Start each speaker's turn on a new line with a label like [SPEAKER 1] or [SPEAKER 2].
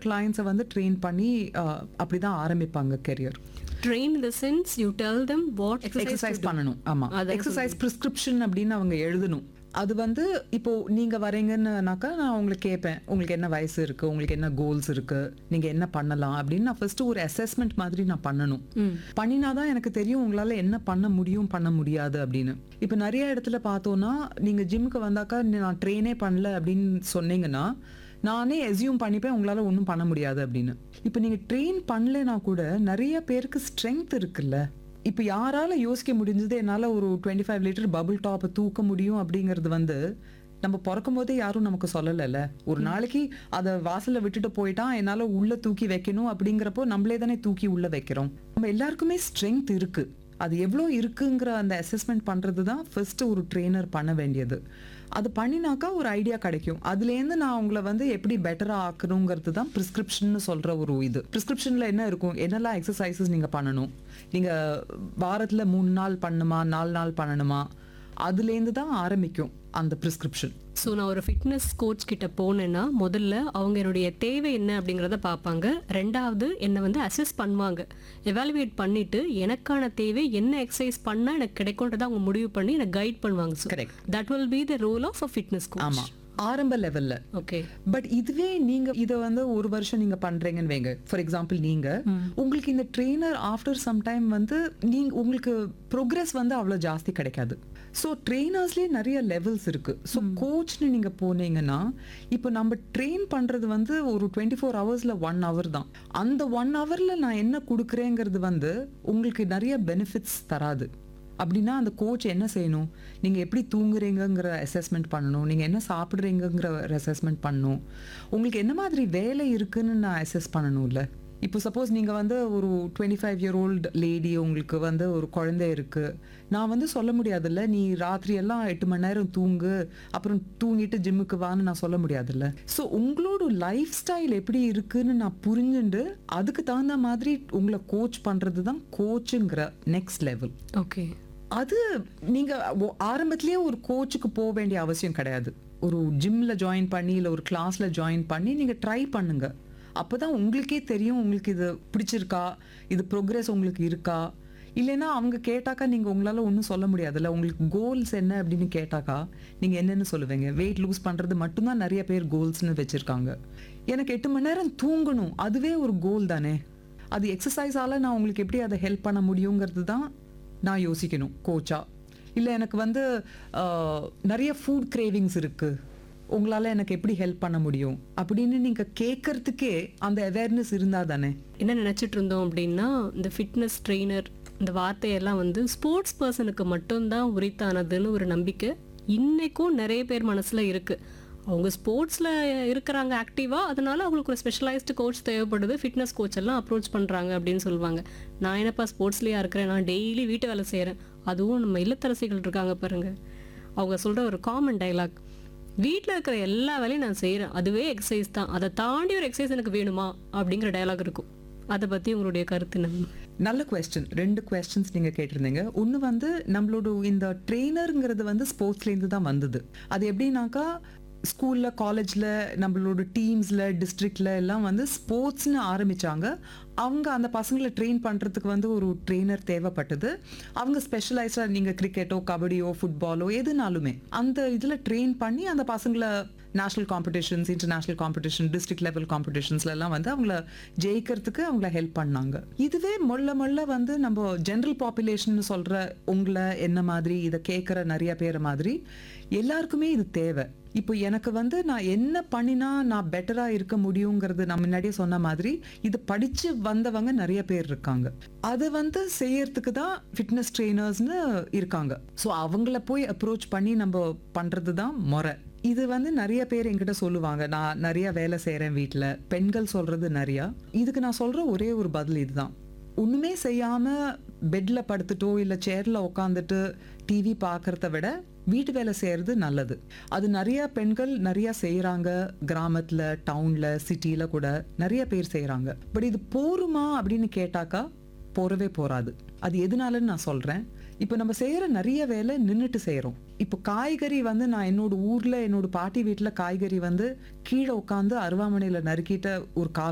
[SPEAKER 1] கிளைண்ட்ஸை வந்து ட்ரெயின் பண்ணி அஹ், அப்படிதான் ஆரம்பிப்பாங்க career
[SPEAKER 2] train the sense you tell them what
[SPEAKER 1] exercise பண்ணணும் ஆமா
[SPEAKER 2] அதான்
[SPEAKER 1] எக்ஸசைஸ் பிரிஸ்கிரிப்ஷன் அப்படின்னு அவங்க எழுதணும் அது வந்து இப்போ நீங்க வரீங்கன்னாக்கா நான் உங்களுக்கு கேட்பேன் உங்களுக்கு என்ன வயசு இருக்கு உங்களுக்கு என்ன கோல்ஸ் இருக்கு நீங்க என்ன பண்ணலாம் அப்படின்னு நான் ஃபர்ஸ்ட் ஒரு அசஸ்மெண்ட் மாதிரி நான் பண்ணணும் பண்ணினாதான் எனக்கு தெரியும் உங்களால என்ன பண்ண முடியும் பண்ண முடியாது அப்படின்னு இப்போ நிறைய இடத்துல பார்த்தோம்னா நீங்க ஜிம்முக்கு வந்தாக்கா நான் ட்ரெயினே பண்ணல அப்படின்னு சொன்னீங்கன்னா நானே எஸ்யூம் பண்ணிப்பேன் உங்களால ஒன்றும் பண்ண முடியாது அப்படின்னு இப்போ நீங்க ட்ரெயின் பண்ணலைன்னா கூட நிறைய பேருக்கு ஸ்ட்ரென்த் இருக்குல்ல இப்போ யாரால யோசிக்க முடிஞ்சது என்னால ஒரு டுவெண்ட்டி ஃபைவ் லிட்டர் பபுள் டாப்பை தூக்க முடியும் அப்படிங்கிறது வந்து நம்ம பிறக்கும் போதே யாரும் நமக்கு சொல்லலைல்ல ஒரு நாளைக்கு அதை வாசல்ல விட்டுட்டு போயிட்டா என்னால உள்ள தூக்கி வைக்கணும் அப்படிங்கிறப்போ நம்மளே தானே தூக்கி உள்ள வைக்கிறோம் நம்ம எல்லாருக்குமே ஸ்ட்ரென்த் இருக்கு அது எவ்வளோ இருக்குங்கிற அந்த அசஸ்மெண்ட் பண்ணுறது தான் ஃபர்ஸ்ட் ஒரு ட்ரெயினர் பண்ண வேண்டியது அது பண்ணினாக்கா ஒரு ஐடியா கிடைக்கும் அதுலேருந்து நான் உங்களை வந்து எப்படி பெட்டராக ஆக்கணுங்கிறது தான் ப்ரிஸ்கிரிப்ஷன் சொல்கிற ஒரு இது ப்ரிஸ்கிரிப்ஷனில் என்ன இருக்கும் என்னெல்லாம் எக்ஸசைசஸ் நீங்கள் பண்ணணும் நீங்கள் வாரத்தில் மூணு நாள் பண்ணணுமா நாலு நாள் பண்ணணுமா அதுலேருந்து தான் ஆரம்பிக்கும் அந்த ப்ரிஸ்கிரிப்ஷன்
[SPEAKER 2] ஸோ நான் ஒரு ஃபிட்னஸ் கோச் கிட்ட போனேன்னா முதல்ல அவங்க என்னுடைய தேவை என்ன அப்படிங்கிறத பார்ப்பாங்க ரெண்டாவது என்னை வந்து அசஸ் பண்ணுவாங்க எவாலுவேட் பண்ணிட்டு எனக்கான தேவை என்ன எக்ஸசைஸ் பண்ணால் எனக்கு கிடைக்கும்ன்றதை அவங்க முடிவு பண்ணி எனக்கு கைட் பண்ணுவாங்க so
[SPEAKER 1] Correct.
[SPEAKER 2] That will be the role of a fitness coach
[SPEAKER 1] ஆமாம் ஆரம்ப லெவலில்
[SPEAKER 2] ஓகே
[SPEAKER 1] பட் இதுவே நீங்க இத வந்து ஒரு வருஷம் நீங்க பண்றீங்கன்னு வைங்க ஃபார் எக்ஸாம்பிள் நீங்க உங்களுக்கு இந்த ட்ரெயினர் ஆஃப்டர் சம் டைம் வந்து நீங்க உங்களுக்கு ப்ரோக்ரஸ் வந்து அவ்வளவு ஜாஸ்தி கிடைக்காது ஸோ ட்ரெயினர்ஸ்லேயே நிறைய லெவல்ஸ் இருக்கு ஸோ கோச்னு நீங்க போனீங்கன்னா இப்போ நம்ம ட்ரெயின் பண்றது வந்து ஒரு டுவெண்ட்டி ஃபோர் ஹவர்ஸ்ல ஒன் ஹவர் தான் அந்த ஒன் ஹவர்ல நான் என்ன கொடுக்குறேங்கிறது வந்து உங்களுக்கு நிறைய பெனிஃபிட்ஸ் தராது அப்படின்னா அந்த கோச் என்ன செய்யணும் நீங்க எப்படி தூங்குறீங்கங்கிற அசஸ்மெண்ட் பண்ணணும் நீங்க என்ன சாப்பிடுறீங்கங்கிற அசஸ்மெண்ட் பண்ணணும் உங்களுக்கு என்ன மாதிரி வேலை இருக்குன்னு நான் அசஸ் பண்ணணும்ல இப்போ சப்போஸ் நீங்க வந்து ஒரு twenty five year old lady உங்களுக்கு வந்து ஒரு குழந்தை இருக்கு நான் வந்து சொல்ல முடியாதுல்ல நீ ராத்திரி எல்லாம் எட்டு மணி நேரம் தூங்கு அப்புறம் தூங்கிட்டு ஜிம்முக்கு வான்னு நான் சொல்ல முடியாதுல்ல ஸோ உங்களோட லைஃப் ஸ்டைல் எப்படி இருக்குன்னு நான் புரிஞ்சுண்டு அதுக்கு தகுந்த மாதிரி உங்களை கோச் பண்றது தான் கோச்சுங்கிற நெக்ஸ்ட் லெவல்
[SPEAKER 2] ஓகே
[SPEAKER 1] அது நீங்க ஒ- ஆரம்பத்திலேயே ஒரு கோச்சுக்கு போக வேண்டிய அவசியம் கிடையாது ஒரு ஜிம்ல ஜாயின் பண்ணி இல்ல ஒரு கிளாஸ்ல ஜாயின் பண்ணி நீங்க ட்ரை பண்ணுங்க அப்பதான் உங்களுக்கே தெரியும் உங்களுக்கு இது பிடிச்சிருக்கா இது ப்ரோக்ரஸ் உங்களுக்கு இருக்கா இல்லைன்னா அவங்க கேட்டாக்கா நீங்க உங்களால ஒன்றும் சொல்ல முடியாதுல்ல உங்களுக்கு கோல்ஸ் என்ன அப்படின்னு கேட்டாக்கா நீங்க என்னன்னு சொல்லுவீங்க வெயிட் லூஸ் பண்றது மட்டும்தான் நிறைய பேர் கோல்ஸ்னு வச்சிருக்காங்க எனக்கு எட்டு மணி நேரம் தூங்கணும் அதுவே ஒரு கோல் தானே அது எக்ஸசைஸால நான் உங்களுக்கு எப்படி அதை ஹெல்ப் பண்ண முடியுங்கிறது தான் நான் யோசிக்கணும் கோச்சா இல்லை எனக்கு வந்து ஆஹ், நிறைய ஃபுட் கிரேவிங்ஸ் இருக்கு உங்களால எனக்கு எப்படி ஹெல்ப் பண்ண முடியும் அப்படின்னு நீங்க கேட்கறதுக்கே அந்த அவேர்னஸ் இருந்தா தானே
[SPEAKER 2] என்ன நினைச்சிட்டு இருந்தோம் அப்படின்னா இந்த ஃபிட்னஸ் ட்ரெயினர் இந்த வார்த்தையெல்லாம் வந்து ஸ்போர்ட்ஸ் பர்சனுக்கு மட்டும்தான் உரித்தானதுன்னு ஒரு நம்பிக்கை இன்னைக்கும் நிறைய பேர் மனசுல இருக்கு அவங்க ஸ்போர்ட்ஸ்ல இருக்கிறாங்க ஆக்டிவா அதனால அவங்களுக்கு ஒரு ஸ்பெஷலைஸ்டு கோச் தேவைப்படுது ஃபிட்னஸ் கோச் எல்லாம் அப்ரோச் பண்றாங்க அப்படின்னு சொல்லுவாங்க நான் என்னப்பா ஸ்போர்ட்ஸ்லயா இருக்கிறேன் நான் டெய்லி வீட்டு வேலை செய்றேன் அதுவும் நம்ம இல்லத்தரசிகள் இருக்காங்க பாருங்க அவங்க சொல்ற ஒரு காமன் டைலாக் வீட்டில் இருக்கிற எல்லா வேலையும் நான் செய்கிறேன் அதுவே எக்ஸசைஸ் தான் அதை தாண்டி ஒரு எக்ஸசைஸ் எனக்கு வேணுமா அப்படிங்கிற டயலாக் இருக்கும் அதை பற்றி உங்களுடைய கருத்து என்ன
[SPEAKER 1] நல்ல கொஸ்டின் ரெண்டு கொஸ்டின்ஸ் நீங்க கேட்டிருந்தீங்க ஒன்று வந்து நம்மளோட இந்த ட்ரெயினருங்கிறது வந்து ஸ்போர்ட்ஸ்லேருந்து தான் வந்தது அது எப்படின்னாக்கா ஸ்கூல்ல காலேஜ்ல நம்மளோட டீம்ஸ்ல டிஸ்ட்ரிக்ட்ல எல்லாம் வந்து ஸ்போர்ட்ஸ்னு ஆரம்பிச்சாங்க அவங்க அந்த பசங்களை ட்ரெயின் பண்றதுக்கு வந்து ஒரு ட்ரெயினர் தேவைப்பட்டது அவங்க ஸ்பெஷலைஸ்டா நீங்க கிரிக்கெட்டோ கபடியோ ஃபுட்பாலோ எதுனாலுமே அந்த இதுல ட்ரெயின் பண்ணி அந்த பசங்களை national competitions international competition district level காம்படிஷன்ஸ்ல எல்லாம் வந்து அவங்கள ஜெயிக்கிறதுக்கு அவங்கள ஹெல்ப் பண்ணாங்க இதுவே மொள்ள மொள்ள வந்து நம்ம ஜென்ரல் பாப்புலேஷன் சொல்ற உங்களை என்ன மாதிரி இதை கேட்குற நிறைய பேர் மாதிரி எல்லாருக்குமே இது தேவை இப்போ எனக்கு வந்து நான் என்ன பண்ணினா நான் பெட்டரா இருக்க முடியுங்கிறது நான் முன்னாடியே சொன்ன மாதிரி இது படிச்சு வந்தவங்க நிறைய பேர் இருக்காங்க அது வந்து செய்யறதுக்கு தான் ஃபிட்னஸ் ட்ரெயினர்ஸ்னு இருக்காங்க ஸோ அவங்கள போய் அப்ரோச் பண்ணி நம்ம பண்றது தான் முறை இது வந்து நிறைய பேர் என்கிட்ட சொல்லுவாங்க நான் நிறைய வேலை செய்கிறேன் வீட்டில் பெண்கள் சொல்றது நிறையா இதுக்கு நான் சொல்ற ஒரே ஒரு பதில் இதுதான் ஒண்ணுமே செய்யாம பெட்ல படுத்துட்டோ இல்ல சேர்ல உட்காந்துட்டு டிவி பார்க்கறத விட வீட்டு வேலை செய்யறது நல்லது அது நிறைய பெண்கள் நிறைய செய்யறாங்க கிராமத்துல டவுன்ல சிட்டில கூட நிறைய பேர் செய்யறாங்க பட் இது போருமா அப்படின்னு கேட்டாக்கா போறவே போறாது அது எதனாலன்னு நான் சொல்றேன் இப்போ நம்ம செய்யற நிறைய வேலை நின்றுட்டு செய்றோம் இப்போ காய்கறி வந்து நான் என்னோட ஊர்ல என்னோட பாட்டி வீட்டுல காய்கறி வந்து கீழே உட்காந்து அருவாமனையில நறுக்கிட்ட ஒரு காலம்